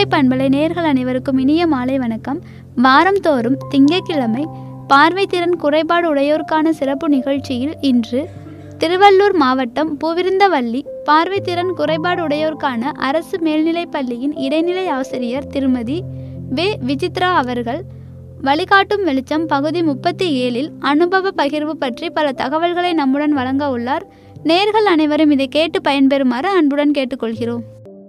புதுகை பண்பலை நேர்கள் அனைவருக்கும் இனிய மாலை வணக்கம் வாரந்தோறும் திங்கட்கிழமை பார்வை திறன் குறைபாடு உடையோருக்கான சிறப்பு நிகழ்ச்சியில் இன்று திருவள்ளூர் மாவட்டம் பூவிருந்தவல்லி பார்வை திறன் குறைபாடு உடையோருக்கான அரசு மேல்நிலைப் பள்ளியின் இடைநிலை ஆசிரியர் திருமதி வே விசித்ரா அவர்கள் வழிகாட்டும் வெளிச்சம் பகுதி முப்பத்தி ஏழில் அனுபவ பகிர்வு பற்றி பல தகவல்களை நம்முடன் வழங்க உள்ளார் நேர்கள் அனைவரும் இதை கேட்டு பயன்பெறுமாறு அன்புடன் கேட்டுக்கொள்கிறோம்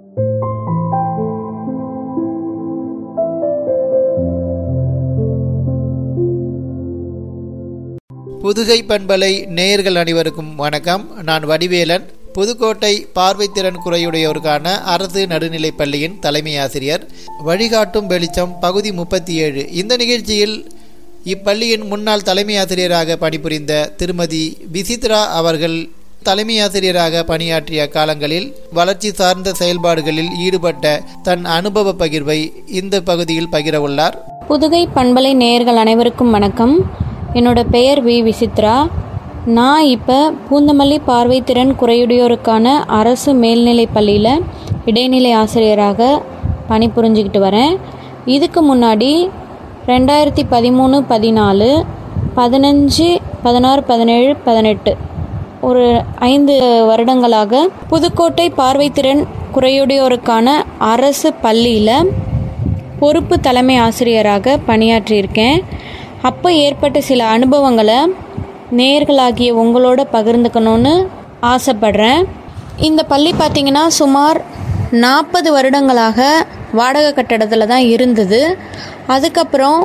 புதுகை பண்பலை நேயர்கள் அனைவருக்கும் வணக்கம் நான் வடிவேலன் புதுக்கோட்டை பார்வைத்திறன் குறையுடையோருக்கான அரசு நடுநிலைப் பள்ளியின் தலைமை ஆசிரியர் வழிகாட்டும் வெளிச்சம் பகுதி முப்பத்தி ஏழு இந்த நிகழ்ச்சியில் இப்பள்ளியின் முன்னாள் தலைமை ஆசிரியராக பணிபுரிந்த திருமதி விசித்ரா அவர்கள் தலைமை ஆசிரியராக பணியாற்றிய காலங்களில் வளர்ச்சி சார்ந்த செயல்பாடுகளில் ஈடுபட்ட தன் அனுபவ பகிர்வை இந்த பகுதியில் பகிர உள்ளார் புதுகை பண்பலை நேயர்கள் அனைவருக்கும் வணக்கம் என்னோட பெயர் வி விசித்ரா நான் இப்போ பூந்தமல்லி பார்வைத்திறன் குறையுடையோருக்கான அரசு மேல்நிலைப் பள்ளியில் இடைநிலை ஆசிரியராக பணிபுரிஞ்சுக்கிட்டு வரேன் இதுக்கு முன்னாடி ரெண்டாயிரத்தி பதிமூணு பதினாலு பதினஞ்சு பதினாறு பதினேழு பதினெட்டு ஒரு ஐந்து வருடங்களாக புதுக்கோட்டை பார்வைத்திறன் குறையுடையோருக்கான அரசு பள்ளியில் பொறுப்பு தலைமை ஆசிரியராக பணியாற்றியிருக்கேன் அப்போ ஏற்பட்ட சில அனுபவங்களை நேர்களாகிய உங்களோட பகிர்ந்துக்கணும்னு ஆசைப்படுறேன் இந்த பள்ளி பார்த்திங்கன்னா சுமார் நாற்பது வருடங்களாக வாடகை கட்டடத்தில் தான் இருந்தது அதுக்கப்புறம்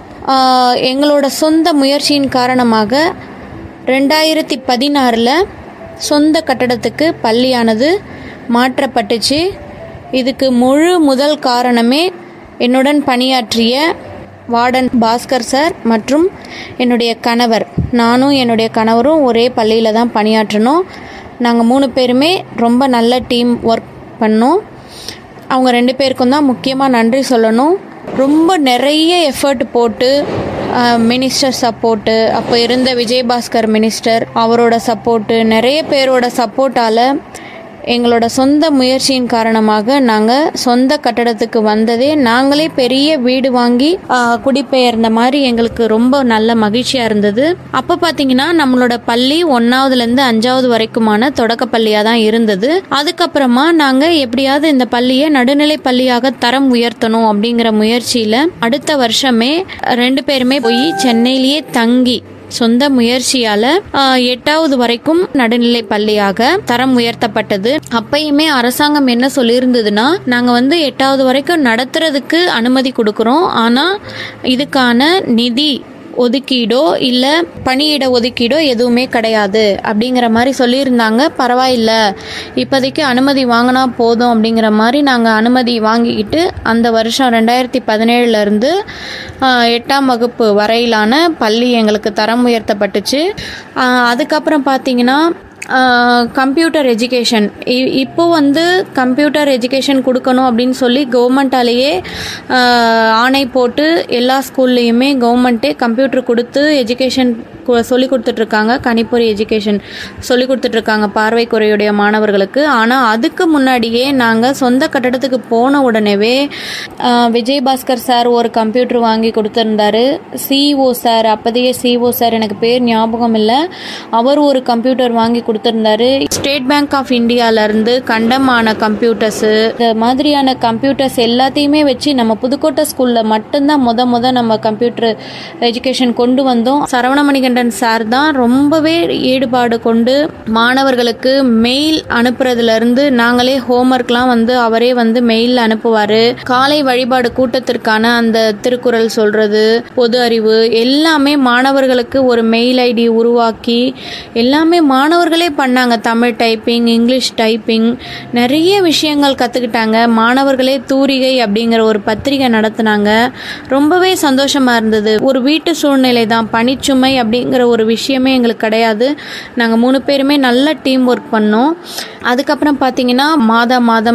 ஆஹ், எங்களோட சொந்த முயற்சியின் காரணமாக ரெண்டாயிரத்தி பதினாறில் சொந்த கட்டடத்துக்கு பள்ளியானது மாற்றப்பட்டுச்சு இதுக்கு முழு முதல் காரணமே என்னுடன் பணியாற்றிய வார்டன் பாஸ்கர் சார் மற்றும் என்னுடைய கணவர் நானும் என்னுடைய கணவரும் ஒரே பள்ளியில் தான் பணியாற்றினோம் நாங்கள் மூணு பேருமே ரொம்ப நல்ல டீம் ஒர்க் பண்ணோம் அவங்க ரெண்டு பேருக்கும் தான் முக்கியமாக நன்றி சொல்லணும் ரொம்ப நிறைய எஃபர்ட் போட்டு மினிஸ்டர் சப்போர்ட்டு அப்போ இருந்த விஜயபாஸ்கர் மினிஸ்டர் அவரோட சப்போர்ட்டு நிறைய பேரோட சப்போர்ட்டால் எங்களோட சொந்த முயற்சியின் காரணமாக நாங்கள் சொந்த கட்டடத்துக்கு வந்ததே நாங்களே பெரிய வீடு வாங்கி ஆ, குடிபெயர்ந்த மாதிரி எங்களுக்கு ரொம்ப நல்ல மகிழ்ச்சியாக இருந்தது அப்போ பார்த்தீங்கன்னா நம்மளோட பள்ளி ஒன்றாவதுலேருந்து அஞ்சாவது வரைக்குமான தொடக்க பள்ளியாக தான் இருந்தது அதுக்கப்புறமா நாங்கள் எப்படியாவது இந்த பள்ளியை நடுநிலை பள்ளியாக தரம் உயர்த்தணும் அப்படிங்கிற முயற்சியில் அடுத்த வருஷமே ரெண்டு பேருமே போய் சென்னையிலேயே தங்கி சொந்த முயற்சியால ஆஹ், எட்டாவது வரைக்கும் நடுநிலை பள்ளியாக தரம் உயர்த்தப்பட்டது அப்பயுமே அரசாங்கம் என்ன சொல்லியிருந்ததுன்னா நாங்க வந்து எட்டாவது வரைக்கும் நடத்துறதுக்கு அனுமதி கொடுக்குறோம் ஆனா இதுக்கான நிதி ஒதுக்கீடோ இல்ல பணியிட ஒதுக்கீடோ எதுவுமே கிடையாது அப்படிங்கிற மாதிரி சொல்லியிருந்தாங்க பரவாயில்ல இப்போதைக்கு அனுமதி வாங்கினா போதும் அப்படிங்கிற மாதிரி நாங்கள் அனுமதி வாங்கிக்கிட்டு அந்த வருஷம் ரெண்டாயிரத்தி பதினேழுல இருந்து ஆஹ், எட்டாம் வகுப்பு வரையிலான பள்ளி எங்களுக்கு தரம் உயர்த்தப்பட்டுச்சு ஆஹ், அதுக்கப்புறம் பார்த்தீங்கன்னா கம்ப்யூட்டர் எஜுகேஷன் இப்போ வந்து கம்ப்யூட்டர் எஜுகேஷன் கொடுக்கணும் அப்படின்னு சொல்லி கவர்மெண்ட்டாலேயே ஆணை போட்டு எல்லா ஸ்கூல்லையுமே கவர்மெண்ட்டே கம்ப்யூட்டர் கொடுத்து எஜுகேஷன் சொல்லி கொடுத்துட்ருக்காங்க கணிப்பொறி எஜுகேஷன் சொல்லி கொடுத்துட்ருக்காங்க பார்வை குறையுடைய மாணவர்களுக்கு ஆனால் அதுக்கு முன்னாடியே நாங்கள் சொந்த கட்டடத்துக்கு போன உடனேவே ஆஹ், விஜயபாஸ்கர் சார் ஒரு கம்ப்யூட்டர் வாங்கி கொடுத்துருந்தாரு சிஇஓ சார் அப்போதைய சிஇஓ சார் எனக்கு பேர் ஞாபகம் இல்லை அவர் ஒரு கம்ப்யூட்டர் வாங்கி கொடுத்துருந்தாரு ஸ்டேட் பேங்க் ஆஃப் இந்தியாவிலேருந்து கண்டமான கம்ப்யூட்டர்ஸு இந்த மாதிரியான கம்ப்யூட்டர்ஸ் எல்லாத்தையுமே வச்சு நம்ம புதுக்கோட்டை ஸ்கூலில் மட்டும்தான் முத முத நம்ம கம்ப்யூட்டர் எஜுகேஷன் கொண்டு வந்தோம் சரவணமணிகண்டன் சார் தான் ரொம்பவே ஈடுபாடு கொண்டு மாணவர்களுக்கு மெயில் அனுப்புறதுல இருந்து நாங்களே ஹோம்ஒர்க்லாம் வந்து அவரே வந்து மெயில் அனுப்புவார் காலை வழிபாடு கூட்டத்திற்கான அந்த திருக்குறள் சொல்றது பொது அறிவு எல்லாமே மாணவர்களுக்கு ஒரு மெயில் ஐடி உருவாக்கி எல்லாமே மாணவர்களே பண்ணாங்க தமிழ் டைப்பிங் இங்கிலீஷ் டைப்பிங் நிறைய விஷயங்கள் கற்றுக்கிட்டாங்க மாணவர்களே தூரிகை அப்படிங்கிற ஒரு பத்திரிகை நடத்துனாங்க ரொம்பவே சந்தோஷமா இருந்தது ஒரு வீட்டு சூழ்நிலை தான் பணிச்சுமை அப்படிங்கிற ஒரு விஷயமே எங்களுக்கு கிடையாது நாங்கள் மூணு பேருமே நல்ல டீம் ஒர்க் பண்ணோம் அதுக்கப்புறம் பார்த்தீங்கன்னா மாதா மாதம்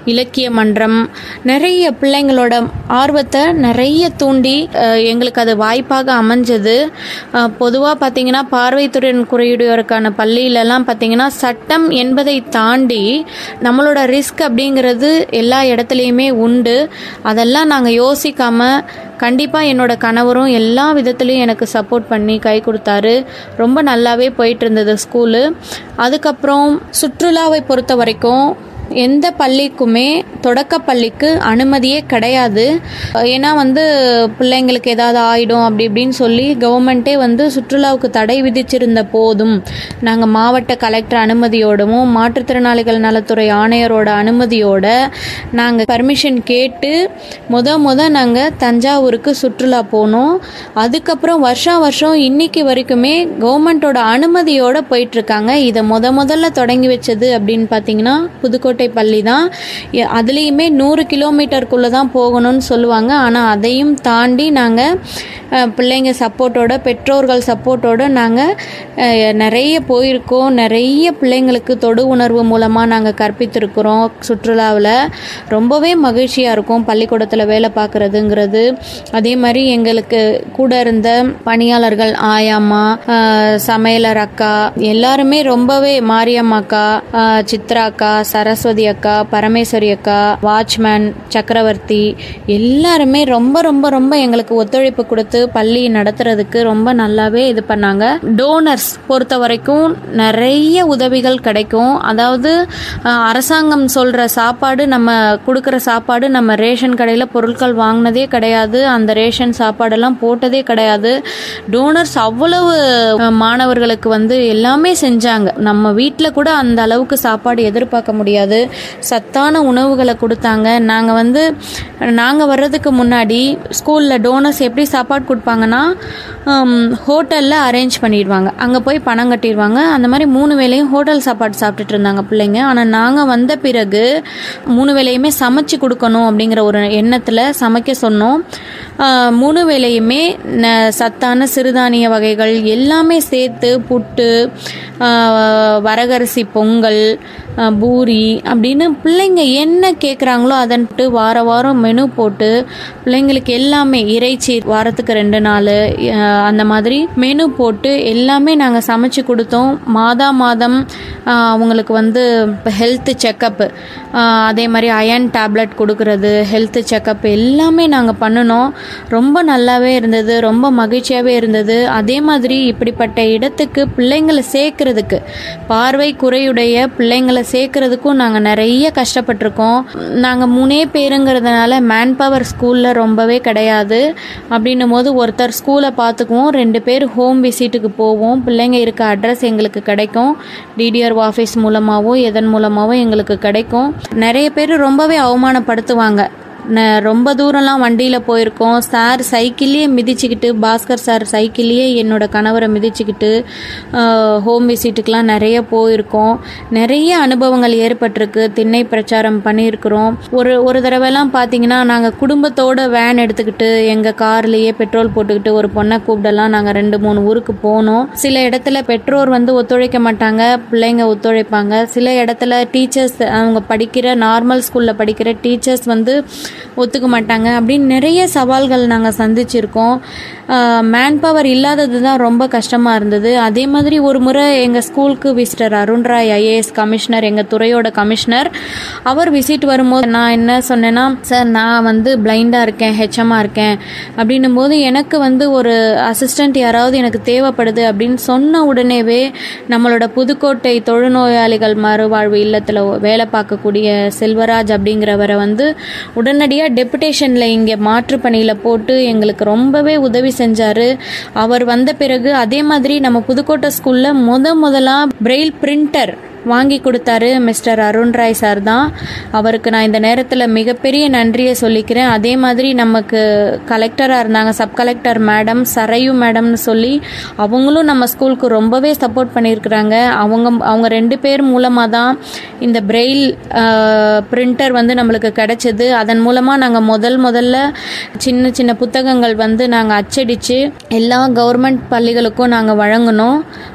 இலக்கிய மன்றம் நிறைய பிள்ளைங்களோட ஆர்வத்தை நிறைய தூண்டி அஹ், எங்களுக்கு அது வாய்ப்பாக அமைஞ்சது பொதுவாக பார்த்தீங்கன்னா பார்வைத்துறையின் குறையுடையோருக்கான பள்ளியிலலாம் பார்த்தீங்கன்னா சட்டம் என்பதை தாண்டி நம்மளோட ரிஸ்க் அப்படிங்கிறது எல்லா இடத்துலையுமே உண்டு அதெல்லாம் நாங்கள் யோசிக்காமல் கண்டிப்பாக என்னோட கணவரும் எல்லா விதத்துலேயும் எனக்கு சப்போர்ட் பண்ணி கை கொடுத்தாரு ரொம்ப நல்லாவே போயிட்டு இருந்தது ஸ்கூலு அதுக்கப்புறம் சுற்றுலாவை பொறுத்த வரைக்கும் எந்த பள்ளிக்குமே தொடக்க பள்ளிக்கு அனுமதியே கிடையாது ஏன்னா வந்து பிள்ளைங்களுக்கு ஏதாவது ஆயிடும் அப்படி இப்படின்னு சொல்லி கவர்மெண்ட்டே வந்து சுற்றுலாவுக்கு தடை விதிச்சிருந்த போதும் நாங்கள் மாவட்ட கலெக்டர் அனுமதியோடவும் மாற்றுத்திறனாளிகள் நலத்துறை ஆணையரோட அனுமதியோட நாங்கள் பர்மிஷன் கேட்டு முத முத நாங்கள் தஞ்சாவூருக்கு சுற்றுலா போனோம் அதுக்கப்புறம் வருஷம் வருஷம் இன்னைக்கு வரைக்குமே கவர்மெண்ட்டோட அனுமதியோட போயிட்டு இருக்காங்க இதை முத முதல்ல தொடங்கி வச்சது அப்படின்னு பார்த்தீங்கன்னா புதுக்கோட்டை பள்ளி தான் எ- அதுலேயுமே நூறு கிலோமீட்டருக்குள்ளே தான் போகணும்னு சொல்லுவாங்க ஆனால் அதையும் தாண்டி நாங்கள் பிள்ளைங்க சப்போர்ட்டோட பெற்றோர்கள் சப்போர்ட்டோட நாங்கள் நிறைய போயிருக்கோம் நிறைய பிள்ளைங்களுக்கு தொடு உணர்வு மூலமாக நாங்கள் கற்பித்திருக்கிறோம் சுற்றுலாவில் ரொம்பவே மகிழ்ச்சியாக இருக்கும் பள்ளிக்கூடத்தில் வேலை பார்க்குறதுங்கிறது அதே மாதிரி எங்களுக்கு கூட இருந்த பணியாளர்கள் ஆயாம்மா அஹ், சமையலர் அக்கா எல்லாருமே ரொம்பவே மாரியம்மா அக்கா அஹ், சித்ரா அக்கா சரஸ்வதி அக்கா பரமேஸ்வரி அக்கா வாட்ச்மேன் சக்கரவர்த்தி எல்லாருமே ரொம்ப ரொம்ப ரொம்ப எங்களுக்கு ஒத்துழைப்பு கொடுத்து பள்ளி நடத்துறதுக்கு ரொம்ப நல்லாவே இது பண்ணாங்க டோனர்ஸ் பொறுத்த வரைக்கும் நிறைய உதவிகள் கிடைக்கும் அதாவது அஹ், அரசாங்கம் சொல்ற சாப்பாடு நம்ம கொடுக்குற சாப்பாடு நம்ம ரேஷன் கடையில் பொருட்கள் வாங்கினதே கிடையாது அந்த ரேஷன் சாப்பாடெல்லாம் போட்டதே கிடையாது டோனர்ஸ் அவ்வளவு அஹ், மாணவர்களுக்கு வந்து எல்லாமே செஞ்சாங்க நம்ம வீட்டில் கூட அந்த அளவுக்கு சாப்பாடு எதிர்பார்க்க முடியாது சத்தான உணவுகளை கொடுத்தாங்க நாங்கள் வந்து நாங்கள் வர்றதுக்கு முன்னாடி ஸ்கூலில் டோனர்ஸ் எப்படி சாப்பாடு கொடுப்பாங்கன்னா ஹோட்டலில் அரேஞ்ச் பண்ணிடுவாங்க அங்கே போய் பணம் கட்டிடுவாங்க அந்த மாதிரி மூணு வேளையும் ஹோட்டல் சாப்பாடு சாப்பிட்டுட்டு இருந்தாங்க பிள்ளைங்க ஆனால் நாங்கள் வந்த பிறகு மூணு வேளையுமே சமைச்சு கொடுக்கணும் அப்படிங்கிற ஒரு எண்ணத்தில் சமைக்க சொன்னோம் ஆஹ் மூணு வேளையுமே ந- சத்தான சிறுதானிய வகைகள் எல்லாமே சேர்த்து புட்டு ஆஹ் வரகரிசி பொங்கல் ஆஹ் பூரி அப்படின்னு பிள்ளைங்க என்ன கேட்குறாங்களோ அதன்ட்டு வார வாரம் மெனு போட்டு பிள்ளைங்களுக்கு எல்லாமே இறைச்சி வாரத்துக்கு ரெண்டு நாள் ஆஹ் அந்த மாதிரி மெனு போட்டு எல்லாமே நாங்கள் சமைச்சு கொடுத்தோம் மாதா மாதம் ஆஹ் அவங்களுக்கு வந்து ஹெல்த் செக்கப்பு அதே மாதிரி அயன் டேப்லெட் கொடுக்கறது ஹெல்த் செக்கப் எல்லாமே நாங்கள் பண்ணினோம் ரொம்ப நல்லாவே இருந்தது ரொம்ப மகிழ்ச்சியாகவே இருந்தது அதே மாதிரி இப்படிப்பட்ட இடத்துக்கு பிள்ளைங்களை சேர்க்கறதுக்கு பார்வை குறையுடைய பிள்ளைங்களை சேர்க்கறதுக்கும் நாங்கள் நிறைய கஷ்டப்பட்டிருக்கோம் நாங்கள் மூணே பேருங்கிறதுனால மேன் பவர் ஸ்கூலில் ரொம்பவே கிடையாது அப்படின்னும் போது ஒருத்தர் ஸ்கூலை பார்த்துக்குவோம் ரெண்டு பேர் ஹோம் விசிட்டுக்கு போவோம் பிள்ளைங்க இருக்க அட்ரஸ் எங்களுக்கு கிடைக்கும் டிடிஆர் ஆஃபீஸ் மூலமாகவோ எதன் மூலமாகவோ எங்களுக்கு கிடைக்கும் நிறைய பேர் ரொம்பவே அவமானப்படுத்துவாங்க ந- ரொம்ப தூரம்லாம் வண்டியில் போயிருக்கோம் சார் சைக்கிள்லேயே மிதிச்சுக்கிட்டு பாஸ்கர் சார் சைக்கிள்லேயே என்னோட கணவரை மிதிச்சுக்கிட்டு ஹோம் விசிட்டுக்கெலாம் நிறைய போயிருக்கோம் நிறைய அனுபவங்கள் ஏற்பட்டிருக்கு திண்ணை பிரச்சாரம் பண்ணியிருக்கிறோம் ஒரு ஒரு தடவைலாம் பார்த்தீங்கன்னா நாங்கள் குடும்பத்தோட வேன் எடுத்துக்கிட்டு எங்கள் கார்லேயே பெட்ரோல் போட்டுக்கிட்டு ஒரு பொண்ணை கூப்பிடலாம் நாங்கள் ரெண்டு மூணு ஊருக்கு போனோம் சில இடத்துல பெற்றோர் வந்து ஒத்துழைக்க மாட்டாங்க பிள்ளைங்க ஒத்துழைப்பாங்க சில இடத்துல டீச்சர்ஸ் அவங்க படிக்கிற நார்மல் ஸ்கூலில் படிக்கிற டீச்சர்ஸ் வந்து ஒத்துக்க மாட்டாங்க அப்படின்னு நிறைய சவால்கள் நாங்கள் சந்திச்சிருக்கோம் மேன் பவர் இல்லாதது தான் ரொம்ப கஷ்டமாக இருந்தது அதே மாதிரி ஒரு முறை எங்கள் ஸ்கூலுக்கு விசிட்டர் அருண்ராய் ஐஏஎஸ் கமிஷனர் எங்கள் துறையோட கமிஷனர் அவர் விசிட் வரும்போது நான் என்ன சொன்னேன்னா சார் நான் வந்து பிளைண்டாக இருக்கேன் ஹெச்எம்மாக இருக்கேன் அப்படின்னும் போது எனக்கு வந்து ஒரு அசிஸ்டண்ட் யாராவது எனக்கு தேவைப்படுது அப்படின்னு சொன்ன உடனேவே நம்மளோட புதுக்கோட்டை தொழுநோயாளிகள் மறுவாழ்வு இல்லத்தில் வேலை பார்க்கக்கூடிய செல்வராஜ் அப்படிங்கிறவரை வந்து உடனடியாக டெபுடேஷனில் இங்கே மாற்றுப்பணியில் போட்டு எங்களுக்கு ரொம்பவே உதவி செஞ்சார் அவர் வந்த பிறகு அதே மாதிரி நம்ம புதுக்கோட்டை ஸ்கூலில் முத முதலாக பிரெயில் பிரிண்டர் வாங்கி கொடுத்தாரு மிஸ்டர் அருண்ராய் சார் தான் அவருக்கு நான் இந்த நேரத்தில் மிகப்பெரிய நன்றியை சொல்லிக்கிறேன் அதே மாதிரி நமக்கு கலெக்டராக இருந்தாங்க சப் கலெக்டர் மேடம் சரையு மேடம்னு சொல்லி அவங்களும் நம்ம ஸ்கூலுக்கு ரொம்பவே சப்போர்ட் பண்ணியிருக்கிறாங்க அவங்க அவங்க ரெண்டு பேர் மூலமாக தான் இந்த பிரெயில் பிரிண்டர் வந்து நம்மளுக்கு கிடைச்சது அதன் மூலமாக நாங்கள் முதல் முதல்ல சின்ன சின்ன புத்தகங்கள் வந்து நாங்கள் அச்சடித்து எல்லா கவர்மெண்ட் பள்ளிகளுக்கும் நாங்கள் வழங்கினோம்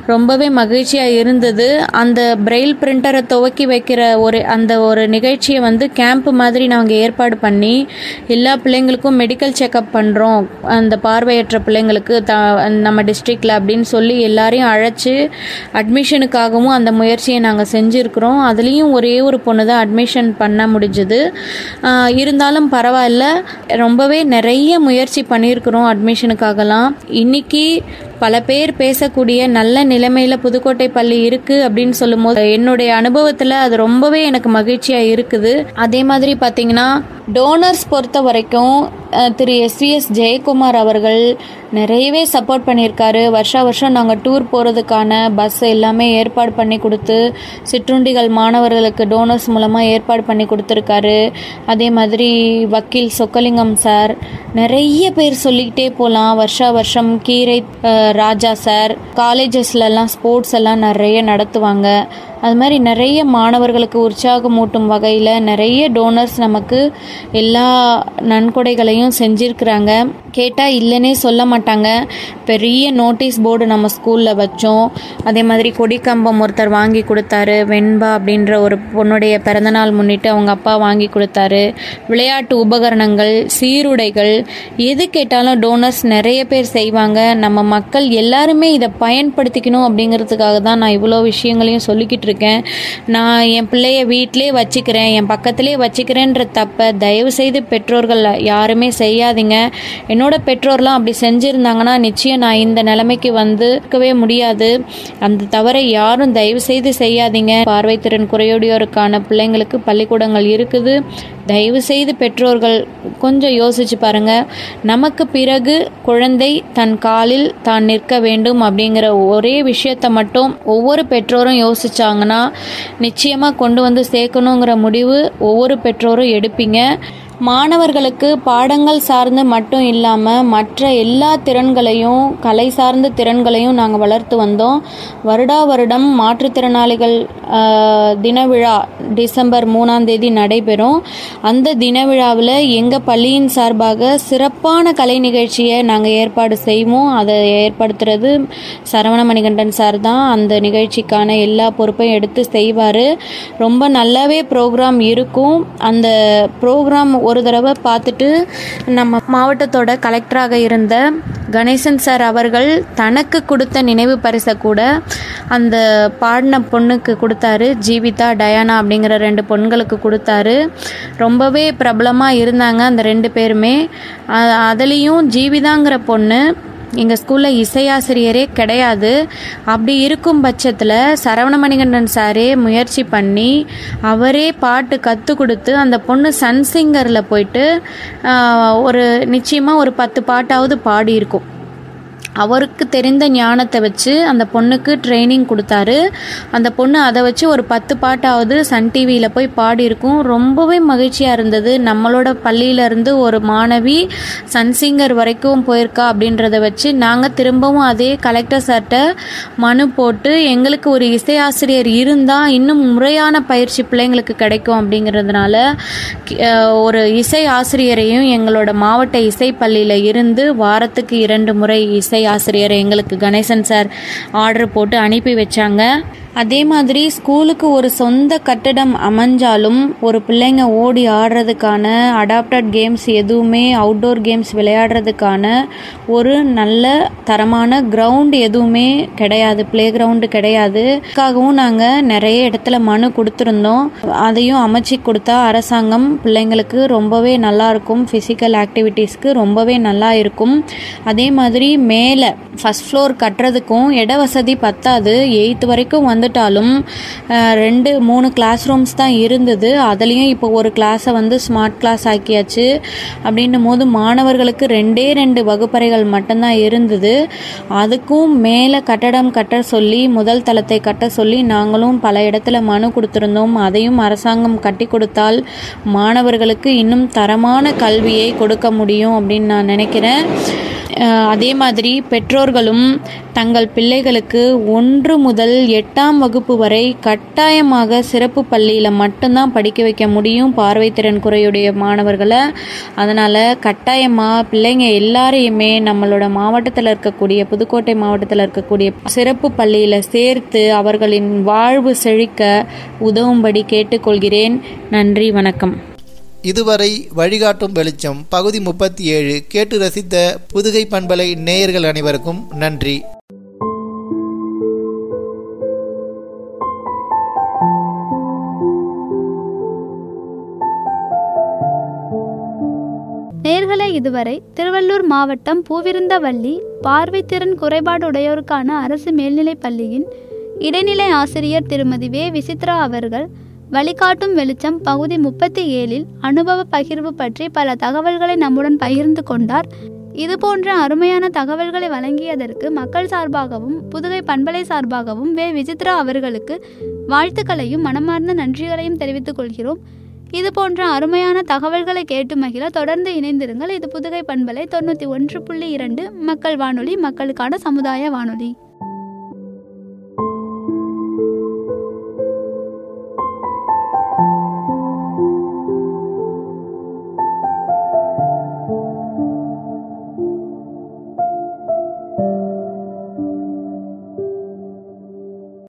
ரொம்பவே மகிழ்ச்சியாக இருந்தது அந்த பிரெயில் பிரிண்டரை துவக்கி வைக்கிற ஒரு அந்த ஒரு நிகழ்ச்சியை வந்து கேம்ப் மாதிரி நாங்கள் ஏற்பாடு பண்ணி எல்லா பிள்ளைங்களுக்கும் மெடிக்கல் செக்கப் பண்ணுறோம் அந்த பார்வையற்ற பிள்ளைங்களுக்கு த நம்ம டிஸ்ட்ரிக்டில் அப்படின்னு சொல்லி எல்லாரையும் அழைச்சி அட்மிஷனுக்காகவும் அந்த முயற்சியை நாங்கள் செஞ்சுருக்கிறோம் அதுலேயும் ஒரே ஒரு பொண்ணு தான் அட்மிஷன் பண்ண முடிஞ்சுது ஆஹ் இருந்தாலும் பரவாயில்ல ரொம்பவே நிறைய முயற்சி பண்ணியிருக்கிறோம் அட்மிஷனுக்காகலாம் இன்னைக்கு பல பேர் பேசக்கூடிய நல்ல நிலைமையில் புதுக்கோட்டை பள்ளி இருக்குது அப்படின்னு சொல்லும்போது என்னுடைய அனுபவத்தில் அது ரொம்பவே எனக்கு மகிழ்ச்சியாக இருக்குது அதே மாதிரி பார்த்தீங்கன்னா டோனர்ஸ் பொறுத்த வரைக்கும் அஹ், திரு எஸ்விஎஸ் ஜெயக்குமார் அவர்கள் நிறையவே சப்போர்ட் பண்ணியிருக்காரு வருஷா வருஷம் நாங்கள் டூர் போகிறதுக்கான பஸ் எல்லாமே ஏற்பாடு பண்ணி கொடுத்து சிற்றுண்டிகள் மாணவர்களுக்கு டோனர்ஸ் மூலமாக ஏற்பாடு பண்ணி கொடுத்துருக்காரு அதே மாதிரி வக்கீல் சொக்கலிங்கம் சார் நிறைய பேர் சொல்லிக்கிட்டே போகலாம் வருஷா வருஷம் கீரை அஹ், ராஜா சார் காலேஜஸ்லலாம் ஸ்போர்ட்ஸ் எல்லாம் நிறைய நடத்துவாங்க அது மாதிரி நிறைய மாணவர்களுக்கு உற்சாகமூட்டும் வகையில் நிறைய டோனர்ஸ் நமக்கு எல்லா நன்கொடைகளையும் செஞ்சுருக்குறாங்க கேட்டால் இல்லைன்னே சொல்ல மாட்டாங்க பெரிய நோட்டீஸ் போர்டு நம்ம ஸ்கூலில் வச்சோம் அதே மாதிரி கொடிக்கம்பம் ஒருத்தர் வாங்கி கொடுத்தாரு வெண்பா அப்படின்ற ஒரு பொண்ணுடைய பிறந்தநாள் முன்னிட்டு அவங்க அப்பா வாங்கி கொடுத்தாரு விளையாட்டு உபகரணங்கள் சீருடைகள் எது கேட்டாலும் டோனர்ஸ் நிறைய பேர் செய்வாங்க நம்ம மக்கள் எல்லாருமே இதை பயன்படுத்திக்கணும் அப்படிங்கிறதுக்காக தான் நான் இவ்வளோ விஷயங்களையும் சொல்லிக்கிட்டு இருக்கேன் நான் என் பிள்ளைய வீட்டிலே வச்சுக்கிறேன் என் பக்கத்திலே வச்சுக்கிறேன்ற தப்பை தயவு செய்து பெற்றோர்கள் யாருமே செய்யாதீங்க என்னோட பெற்றோர்லாம் அப்படி செஞ்சுருந்தாங்கன்னா நிச்சயம் நான் இந்த நிலைமைக்கு வந்து இருக்கவே முடியாது அந்த தவறை யாரும் தயவு செய்து செய்யாதீங்க பார்வைத்திறன் குறையுடையோருக்கான பிள்ளைங்களுக்கு பள்ளிக்கூடங்கள் இருக்குது தயவு செய்து பெற்றோர்கள் கொஞ்சம் யோசிச்சு பாருங்க நமக்கு பிறகு குழந்தை தன் காலில் தான் நிற்க வேண்டும் அப்படிங்கிற ஒரே விஷயத்தை மட்டும் ஒவ்வொரு பெற்றோரும் யோசிச்சாங்கன்னா நிச்சயமா கொண்டு வந்து சேர்க்கணுங்கிற முடிவு ஒவ்வொரு பெற்றோரும் எடுப்பீங்க மாணவர்களுக்கு பாடங்கள் சார்ந்து மட்டும் இல்லாமல் மற்ற எல்லா திறன்களையும் கலை சார்ந்த திறன்களையும் நாங்கள் வளர்த்து வந்தோம் வருடா வருடம் மாற்றுத்திறனாளிகள் ஆஹ், தின விழா டிசம்பர் மூணாம் தேதி நடைபெறும் அந்த தின விழாவில் எங்கள் பள்ளியின் சார்பாக சிறப்பான கலை நிகழ்ச்சியை நாங்கள் ஏற்பாடு செய்வோம் அதை ஏற்படுத்துறது சரவண மணிகண்டன் சார் தான் அந்த நிகழ்ச்சிக்கான எல்லா பொறுப்பையும் எடுத்து செய்வார் ரொம்ப நல்லாவே ப்ரோக்ராம் இருக்கும் அந்த ப்ரோக்ராம் ஒரு தடவை பார்த்துட்டு நம்ம மாவட்டத்தோட கலெக்டராக இருந்த கணேசன் சார் அவர்கள் தனக்கு கொடுத்த நினைவு பரிசை கூட அந்த பாடின பொண்ணுக்கு கொடுத்தாரு ஜீவிதா டயானா அப்படிங்கிற ரெண்டு பொண்களுக்கு கொடுத்தாரு ரொம்பவே பிரபலமாக இருந்தாங்க அந்த ரெண்டு பேருமே அ- அதுலேயும் ஜீவிதாங்கிற பொண்ணு எங்கள் ஸ்கூலில் இசையாசிரியரே கிடையாது அப்படி இருக்கும் பட்சத்தில் சரவணமணிகண்டன் சாரே முயற்சி பண்ணி அவரே பாட்டு கற்றுக் கொடுத்து அந்த பொண்ணு சன் சிங்கரில் போயிட்டு ஆஹ், ஒரு நிச்சயமாக ஒரு பத்து பாட்டாவது பாடியிருக்கும் அவருக்கு தெரிந்த ஞானத்தை வச்சு அந்த பொண்ணுக்கு ட்ரைனிங் கொடுத்தாரு அந்த பொண்ணு அதை வச்சு ஒரு பத்து பாட்டாவது சன் டிவியில் போய் பாடியிருக்கும் ரொம்பவே மகிழ்ச்சியாக இருந்தது நம்மளோட பள்ளியிலேருந்து ஒரு மாணவி சன் சிங்கர் வரைக்கும் போயிருக்கா அப்படின்றத வச்சு நாங்கள் திரும்பவும் அதே கலெக்டர் சார்கிட்ட மனு போட்டு எங்களுக்கு ஒரு இசையாசிரியர் இருந்தால் இன்னும் முறையான பயிற்சி பிள்ளைங்களுக்கு கிடைக்கும் அப்படிங்கிறதுனால கி- அஹ், ஒரு இசை ஆசிரியரையும் எங்களோட மாவட்ட இசை பள்ளியில் இருந்து வாரத்துக்கு இரண்டு முறை இசை ஆசிரியர் எங்களுக்கு கணேசன் சார் ஆர்டர் போட்டு அனுப்பி வச்சாங்க அதே மாதிரி ஸ்கூலுக்கு ஒரு சொந்த கட்டடம் அமைஞ்சாலும் ஒரு பிள்ளைங்க ஓடி ஆடுறதுக்கான அடாப்டட் கேம்ஸ் எதுவுமே அவுட்டோர் கேம்ஸ் விளையாடுறதுக்கான ஒரு நல்ல தரமான கிரவுண்ட் எதுவுமே கிடையாது ப்ளே கிரவுண்டு கிடையாது அதுக்காகவும் நாங்கள் நிறைய இடத்துல மனு கொடுத்துருந்தோம் அதையும் அமைச்சு கொடுத்தா அரசாங்கம் பிள்ளைங்களுக்கு ரொம்பவே நல்லா இருக்கும் ஃபிசிக்கல் ஆக்டிவிட்டீஸ்க்கு ரொம்பவே நல்லா இருக்கும் அதே மாதிரி மேலே ஃபஸ்ட் ஃப்ளோர் கட்டுறதுக்கும் இட வசதி பத்தாது எயித்து வரைக்கும் வந்துட்டாலும் அஹ், ரெண்டு மூணு கிளாஸ் ரூம்ஸ் தான் இருந்தது அதுலேயும் இப்போ ஒரு கிளாஸை வந்து ஸ்மார்ட் கிளாஸ் ஆக்கியாச்சு அப்படின்னும் போது மாணவர்களுக்கு ரெண்டே ரெண்டு வகுப்பறைகள் மட்டும்தான் இருந்தது அதுக்கும் மேலே கட்டடம் கட்ட சொல்லி முதல் தளத்தை கட்ட சொல்லி நாங்களும் பல இடத்துல மனு கொடுத்துருந்தோம் அதையும் அரசாங்கம் கட்டி கொடுத்தால் மாணவர்களுக்கு இன்னும் தரமான கல்வியை கொடுக்க முடியும் அப்படின்னு நான் நினைக்கிறேன் அஹ், அதே மாதிரி பெற்றோர்களும் தங்கள் பிள்ளைகளுக்கு ஒன்று முதல் எட்டாம் வகுப்பு வரை கட்டாயமாக சிறப்பு பள்ளியில் மட்டும்தான் படிக்க வைக்க முடியும் பார்வைத்திறன் குறையுடைய மாணவர்களை அதனால் கட்டாயமாக பிள்ளைங்க எல்லாரையுமே நம்மளோட மாவட்டத்தில் இருக்கக்கூடிய புதுக்கோட்டை மாவட்டத்தில் இருக்கக்கூடிய சிறப்பு பள்ளியில் சேர்த்து அவர்களின் வாழ்வு செழிக்க உதவும்படி கேட்டுக்கொள்கிறேன் நன்றி வணக்கம் இதுவரை வழிகாட்டும் வெளிச்சம் பகுதி முப்பத்தி ஏழு கேட்டு ரசித்த புதுகை பண்பலை நேயர்கள் அனைவருக்கும் நன்றி நேர்களே இதுவரை திருவள்ளூர் மாவட்டம் பூவிருந்தவல்லி பார்வைத்திறன் குறைபாடு உடையோருக்கான அரசு மேல்நிலைப் பள்ளியின் இடைநிலை ஆசிரியர் திருமதி வே விசித்ரா அவர்கள் வழிகாட்டும் வெளிச்சம் பகுதி முப்பத்தி ஏழில் அனுபவ பகிர்வு பற்றி பல தகவல்களை நம்முடன் பகிர்ந்து கொண்டார் இதுபோன்ற அருமையான தகவல்களை வழங்கியதற்கு மக்கள் சார்பாகவும் புதுகை பண்பலை சார்பாகவும் வே விசித்ரா அவர்களுக்கு வாழ்த்துக்களையும் மனமார்ந்த நன்றிகளையும் தெரிவித்துக் கொள்கிறோம் இது போன்ற அருமையான தகவல்களை கேட்டு மகிழ தொடர்ந்து இணைந்திருங்கள் இது புதுகை பண்பலை தொண்ணூற்றி ஒன்று புள்ளி இரண்டு மக்கள் வானொலி மக்களுக்கான சமுதாய வானொலி